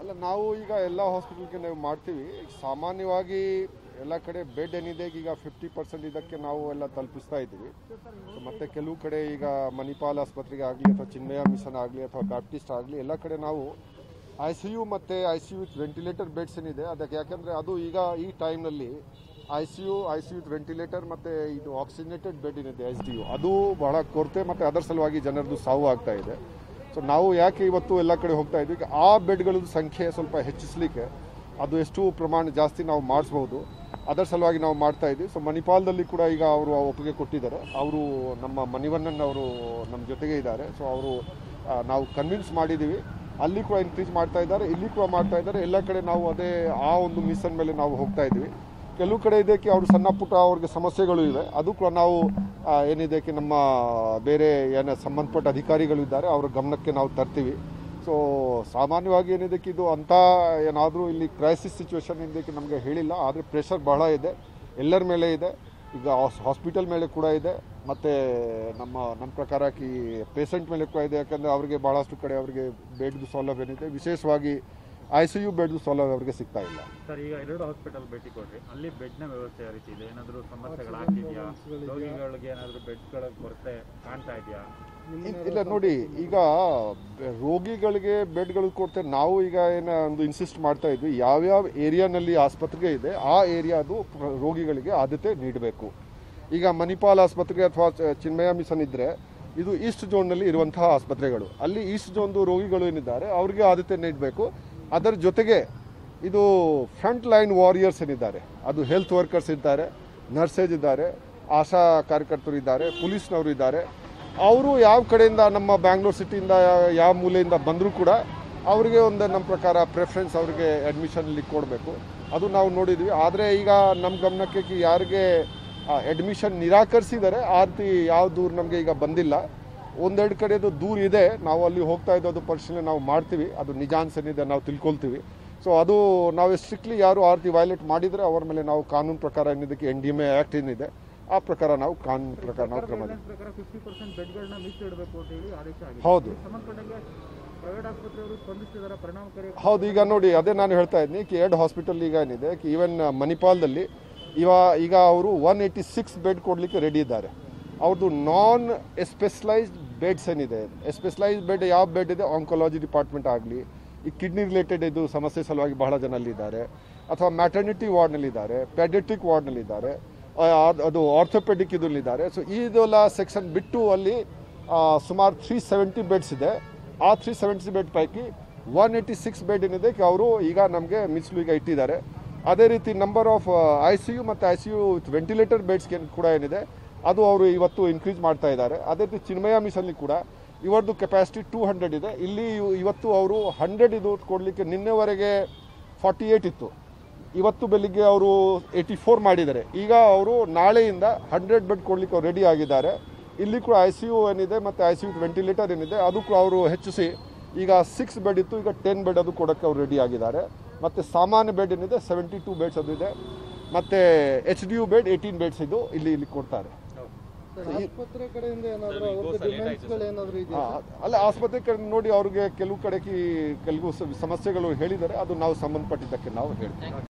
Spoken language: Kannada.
ಅಲ್ಲ ನಾವು ಈಗ ಎಲ್ಲ ಹಾಸ್ಪಿಟಲ್ಗೆ ನಾವು ಮಾಡ್ತೀವಿ ಸಾಮಾನ್ಯವಾಗಿ ಎಲ್ಲ ಕಡೆ ಬೆಡ್ ಏನಿದೆ ಈಗ ಫಿಫ್ಟಿ ಪರ್ಸೆಂಟ್ ಇದಕ್ಕೆ ನಾವು ಎಲ್ಲ ತಲುಪಿಸ್ತಾ ಇದ್ದೀವಿ So, ಮತ್ತೆ ಕೆಲವು ಕಡೆ ಈಗ ಮಣಿಪಾಲ್ ಆಸ್ಪತ್ರೆಗೆ ಆಗಲಿ ಅಥವಾ ಚಿನ್ಮಯ ಮಿಷನ್ ಆಗಲಿ ಅಥವಾ ಬ್ಯಾಪ್ಟಿಸ್ಟ್ ಆಗಲಿ ಎಲ್ಲ ಕಡೆ ನಾವು ಐ ಸಿ ಯು ಮತ್ತು I C U with ventilator beds ಏನಿದೆ ಅದಕ್ಕೆ ಯಾಕೆಂದರೆ ಅದು ಈಗ ಈ ಟೈಮ್ನಲ್ಲಿ I C U I C U ventilator ಮತ್ತು ಇದು ಆಕ್ಸಿಜನೇಟೆಡ್ ಬೆಡ್ ಏನಿದೆ ಎಸ್ ಡಿ ಯು ಅದು ಬಹಳ ಕೊರತೆ ಮತ್ತು ಅದರ ಸಲುವಾಗಿ ಜನರದು ಸಾವು ಆಗ್ತಾ ಇದೆ ಸೊ ನಾವು ಯಾಕೆ ಇವತ್ತು ಎಲ್ಲ ಕಡೆ ಹೋಗ್ತಾ ಇದ್ವಿ ಈಗ ಆ ಬೆಡ್ಗಳದ್ದು ಸಂಖ್ಯೆ ಸ್ವಲ್ಪ ಹೆಚ್ಚಿಸಲಿಕ್ಕೆ ಅದು ಎಷ್ಟು ಪ್ರಮಾಣ ಜಾಸ್ತಿ ನಾವು ಮಾಡಿಸ್ಬೋದು ಅದರ ಸಲುವಾಗಿ ನಾವು ಮಾಡ್ತಾ ಇದ್ವಿ ಸೊ ಮಣಿಪಾಲದಲ್ಲಿ ಕೂಡ ಈಗ ಅವರು ಒಪ್ಪಿಗೆ ಕೊಟ್ಟಿದ್ದಾರೆ ಅವರು ನಮ್ಮ ಮಣಿವಣ್ಣನ್ ಅವರು ನಮ್ಮ ಜೊತೆಗೆ ಇದ್ದಾರೆ ಸೊ ಅವರು ಆ, ನಾವು ಕನ್ವಿನ್ಸ್ ಮಾಡಿದ್ದೀವಿ ಅಲ್ಲಿ ಕೂಡ ಇನ್ಕ್ರೀಸ್ ಮಾಡ್ತಾ ಇದ್ದಾರೆ ಇಲ್ಲಿ ಕೂಡ ಮಾಡ್ತಾ ಇದ್ದಾರೆ ಎಲ್ಲ ಕಡೆ ನಾವು ಅದೇ ಆ ಒಂದು ಮಿಷನ್ ಮೇಲೆ ನಾವು ಹೋಗ್ತಾ ಇದ್ವಿ ಕೆಲವು ಕಡೆ ಇದಕ್ಕೆ ಅವರು ಸಣ್ಣ ಪುಟ್ಟ ಅವ್ರಿಗೆ ಸಮಸ್ಯೆಗಳು ಇವೆ ಅದು ಕೂಡ ನಾವು ಆ, ಏನಿದಕ್ಕೆ ನಮ್ಮ ಬೇರೆ ಏನು ಸಂಬಂಧಪಟ್ಟ ಅಧಿಕಾರಿಗಳು ಇದ್ದಾರೆ ಅವರ ಗಮನಕ್ಕೆ ನಾವು ತರ್ತೀವಿ ಸೊ ಸಾಮಾನ್ಯವಾಗಿ ಏನಿದಕ್ಕೆ ಇದು ಅಂಥ ಏನಾದರೂ ಇಲ್ಲಿ ಕ್ರೈಸಿಸ್ ಸಿಚುವೇಶನ್ ಇದಕ್ಕೆ ನಮಗೆ ಹೇಳಿಲ್ಲ ಆದರೆ ಪ್ರೆಷರ್ ಬಹಳ ಇದೆ ಎಲ್ಲರ ಮೇಲೆ ಇದೆ ಈಗ ಹಾಸ್ಪಿಟಲ್ ಮೇಲೆ ಕೂಡ ಇದೆ ಮತ್ತು ನಮ್ಮ ನಮ್ಮ ಪ್ರಕಾರ ಈ ಪೇಷಂಟ್ ಮೇಲೆ ಕೂಡ ಇದೆ ಯಾಕಂದರೆ ಅವರಿಗೆ ಭಾಳಷ್ಟು ಕಡೆ ಅವರಿಗೆ ಬೆಡ್ದು ಸೌಲಭ್ಯ ಏನಿದೆ ವಿಶೇಷವಾಗಿ ಐ ಸಿ ಯು ಬೆಡ್ದು ಸೌಲಭ್ಯ ಅವರಿಗೆ ಸಿಗ್ತಾ ಇಲ್ಲ ಸರ್ ಈಗ ಎರಡು ಹಾಸ್ಪಿಟಲ್ ಭೇಟಿ ಕೊಡ್ರಿ ಅಲ್ಲಿ ಬೆಡ್ನ ವ್ಯವಸ್ಥೆ ಯಾವ ರೀತಿ ಇದೆ ಏನಾದರೂ ಸಮಸ್ಯೆಗಳಾಗ್ತಿದೆಯಾ ರೋಗಿಗಳಿಗೆ ಏನಾದರೂ ಬೆಡ್ಗಳ ಕೊರತೆ ಕಾಣ್ತಾ ಇದೆಯಾ ಇಲ್- ಇಲ್ಲ ನೋಡಿ ಈಗ ಬೆ- ರೋಗಿಗಳಿಗೆ ಬೆಡ್ಗಳು ಕೊಡ್ತೇವೆ ನಾವು ಈಗ ಏನು ಒಂದು ಇನ್ಸಿಸ್ಟ್ ಮಾಡ್ತಾ ಇದ್ವಿ ಯಾವ್ಯಾವ ಏರಿಯಾನಲ್ಲಿ ಆಸ್ಪತ್ರೆ ಇದೆ ಆ ಏರಿಯಾದು ಪ್ರ- ರೋಗಿಗಳಿಗೆ ಆದ್ಯತೆ ನೀಡಬೇಕು ಈಗ ಮಣಿಪಾಲ್ ಆಸ್ಪತ್ರೆ ಅಥವಾ ಚ- ಚಿನ್ಮಯ ಮಿಷನ್ ಇದ್ದರೆ ಇದು ಈಸ್ಟ್ ಝೋನ್ನಲ್ಲಿ ಇರುವಂತಹ ಆಸ್ಪತ್ರೆಗಳು ಅಲ್ಲಿ ಈಸ್ಟ್ ಝೋನ್ದು ರೋಗಿಗಳು ಏನಿದ್ದಾರೆ ಅವರಿಗೆ ಆದ್ಯತೆ ನೀಡಬೇಕು ಅದರ ಜೊತೆಗೆ ಇದು ಫ್ರಂಟ್ ಲೈನ್ ವಾರಿಯರ್ಸ್ ಏನಿದ್ದಾರೆ ಅದು ಹೆಲ್ತ್ ವರ್ಕರ್ಸ್ ಇದ್ದಾರೆ ನರ್ಸೇಜ್ ಇದ್ದಾರೆ ಆಶಾ ಕಾರ್ಯಕರ್ತರು ಇದ್ದಾರೆ ಪೊಲೀಸ್ನವರು ಇದ್ದಾರೆ ಅವರು ಯಾವ ಕಡೆಯಿಂದ ನಮ್ಮ ಬ್ಯಾಂಗ್ಳೂರ್ ಸಿಟಿಯಿಂದ ಯಾ- ಯಾವ ಮೂಲೆಯಿಂದ ಬಂದರೂ ಕೂಡ ಅವರಿಗೆ ಒಂದು ನಮ್ಮ ಪ್ರಕಾರ ಪ್ರೆಫರೆನ್ಸ್ ಅವರಿಗೆ ಅಡ್ಮಿಷನಲ್ಲಿ ಕೊಡಬೇಕು ಅದು ನಾವು ನೋಡಿದ್ವಿ ಆದರೆ ಈಗ ನಮ್ಮ ಗಮನಕ್ಕೆ ಕಿ- ಯಾರಿಗೆ ಅಡ್ಮಿಷನ್ ನಿರಾಕರಿಸಿದ್ದಾರೆ ಆ ರೀತಿ ಯಾವ ದೂರು ನಮಗೆ ಈಗ ಬಂದಿಲ್ಲ ಒಂದೆರಡು ಕಡೆದು ದೂರ ಇದೆ ನಾವು ಅಲ್ಲಿ ಹೋಗ್ತಾ ಇದ್ದೋ ಅದು ಪರಿಶೀಲನೆ ನಾವು ಮಾಡ್ತೀವಿ ಅದು ನಿಜಾನ್ಸ್ ಏನಿದೆ ನಾವು ತಿಳ್ಕೊಳ್ತೀವಿ ಸೊ ಅದು ನಾವು ಸ್ಟ್ರಿಕ್ಟ್ಲಿ ಯಾರು ಆ ರೀತಿ ವೈಲೇಟ್ ಮಾಡಿದರೆ ಅವರ ಮೇಲೆ ನಾವು ಕಾನೂನು ಪ್ರಕಾರ ಏನಿದಕ್ಕೆ N D M A act ಏನಿದೆ ಆ ಪ್ರಕಾರ ನಾವು ಕಾನೂನು ಪ್ರಕಾರ ನಾವು ಕ್ರಮ ಗೈಡ್ಲೈನ್ಸ್ ಪ್ರಕಾರ ಫಿಫ್ಟಿ ಪರ್ಸೆಂಟ್ ಬೆಡ್ಗಳನ್ನ ಮೀಸಲಿಡಬೇಕು ಅಂತ ಹೇಳಿ ಆದೇಶ ಆಗಿದೆ ಹೌದು ಇದಕ್ಕೆ ಸಂಬಂಧಪಟ್ಟಂಗೆ ಪ್ರೈವೇಟ್ ಆಸ್ಪತ್ರೆಯವರು ಸ್ಪಂದಿಸ್ತಿದ್ದಾರೆ ಪರಿಣಾಮಕಾರಿ ಹೌದು ಈಗ ನೋಡಿ ಅದೇ ನಾನು ಹೇಳ್ತಾ ಇದ್ದೀನಿ ಕಿ ಎರಡು ಹಾಸ್ಪಿಟಲ್ ಈಗ ಏನಿದೆ ಈವನ್ ಮಣಿಪಾಲದಲ್ಲಿ ಇವ ಈಗ ಅವರು ಒನ್ ಏಯ್ಟಿ ಸಿಕ್ಸ್ ಬೆಡ್ ಕೊಡಲಿಕ್ಕೆ ರೆಡಿ ಇದ್ದಾರೆ ಅವ್ರದ್ದು ನಾನ್ ಎಸ್ಪೆಷಲೈಸ್ಡ್ ಬೆಡ್ಸ್ ಏನಿದೆ ಎಸ್ಪೆಷಲೈಸ್ಡ್ ಬೆಡ್ ಯಾವ ಬೆಡ್ ಇದೆ ಆಂಕೊಲಾಜಿ ಡಿಪಾರ್ಟ್ಮೆಂಟ್ ಆಗಲಿ ಈ ಕಿಡ್ನಿ ರಿಲೇಟೆಡ್ ಇದು ಸಮಸ್ಯೆ ಸಲುವಾಗಿ ಬಹಳ ಜನ ಅಲ್ಲಿದ್ದಾರೆ ಅಥವಾ ಮ್ಯಾಟರ್ನಿಟಿ ವಾರ್ಡ್ನಲ್ಲಿದ್ದಾರೆ ಪ್ಯಾಡಿಯಾಟ್ರಿಕ್ ವಾರ್ಡ್ನಲ್ಲಿದ್ದಾರೆ ಆ, ಅದ್- ಅದು ಆರ್ಥೋಪೆಡಿಕ್ ಇದರಲ್ಲಿದ್ದಾರೆ ಸೊ ಇದೆಲ್ಲ ಸೆಕ್ಷನ್ ಬಿಟ್ಟು ಅಲ್ಲಿ ಆ, ಸುಮಾರು ತ್ರೀ ಸೆವೆಂಟಿ ಬೆಡ್ಸ್ ಇದೆ ಆ ತ್ರೀ ಸೆವೆಂಟಿ ಬೆಡ್ ಪೈಕಿ ಒನ್ ಏಯ್ಟಿ ಸಿಕ್ಸ್ ಬೆಡ್ ಏನಿದೆ ಅವರು ಈಗ ನಮಗೆ ಮೀಸಲು ಈಗ ಇಟ್ಟಿದ್ದಾರೆ ಅದೇ ರೀತಿ number of I C U ಮತ್ತು I C U with ventilator beds ಕೂಡ ಏನಿದೆ ಅದು ಅವರು ಇವತ್ತು ಇನ್ಕ್ರೀಸ್ ಮಾಡ್ತಾ ಇದ್ದಾರೆ ಅದೇ ರೀತಿ ಚಿನ್ಮಯ ಮಿಷನ್ಲಿ ಕೂಡ ಇವರದ್ದು ಕೆಪಾಸಿಟಿ ಟೂ ಹಂಡ್ರೆಡ್ ಇದೆ ಇಲ್ಲಿ ಇವ್- ಇವತ್ತು ಅವರು ಹಂಡ್ರೆಡ್ ಇದು ಕೊಡಲಿಕ್ಕೆ ನಿನ್ನೆವರೆಗೆ ಫಾರ್ಟಿ ಏಯ್ಟ್ ಇತ್ತು ಇವತ್ತು ಬೆಳಿಗ್ಗೆ ಅವರು ಏಯ್ಟಿ ಫೋರ್ ಮಾಡಿದ್ದಾರೆ ಈಗ ಅವರು ನಾಳೆಯಿಂದ ಹಂಡ್ರೆಡ್ ಬೆಡ್ ಕೊಡಲಿಕ್ಕೆ ಅವ್ರು ರೆಡಿ ಆಗಿದ್ದಾರೆ ಇಲ್ಲಿ ಕೂಡ ಐ ಸಿ ಯು ಏನಿದೆ ಮತ್ತು ಐ ಸಿ ಯು ವೆಂಟಿಲೇಟರ್ ಏನಿದೆ ಅದು ಕೂಡ ಅವರು ಹೆಚ್ಚಿಸಿ ಈಗ ಸಿಕ್ಸ್ ಬೆಡ್ ಇತ್ತು ಈಗ ಟೆನ್ ಬೆಡ್ ಅದು ಕೊಡೋಕ್ಕೆ ಅವರು ರೆಡಿ ಆಗಿದ್ದಾರೆ ಮತ್ತು ಸಾಮಾನ್ಯ ಬೆಡ್ ಏನಿದೆ ಸೆವೆಂಟಿ ಟೂ ಬೆಡ್ಸ್ ಅದು ಇದೆ ಮತ್ತು H D U bed eighteen beds ಇದು ಇಲ್ಲಿ ಇಲ್ಲಿ ಕೊಡ್ತಾರೆ ಆಸ್ಪತ್ರೆ ಕಡೆಯಿಂದ ಏನಾದರೂ ಅವ್ರಿಗೆ ಡಿಮ್ಯಾಂಡ್ಸ್ಗಳು ಏನಾದರೂ ಇದೆಯಾ ಆ, ಅಲ್ಲ ಆಸ್ಪತ್ರೆ ಕಡೆ ನೋಡಿ ಅವ್ರಿಗೆ ಕೆಲವು ಕಡೆ ಕೆಲವು ಸ- ಸಮಸ್ಯೆಗಳು ಹೇಳಿದ್ದಾರೆ ಅದು ನಾವು ಸಂಬಂಧಪಟ್ಟಿದ್ದಕ್ಕೆ ನಾವು ಹೇಳ್ತೀವಿ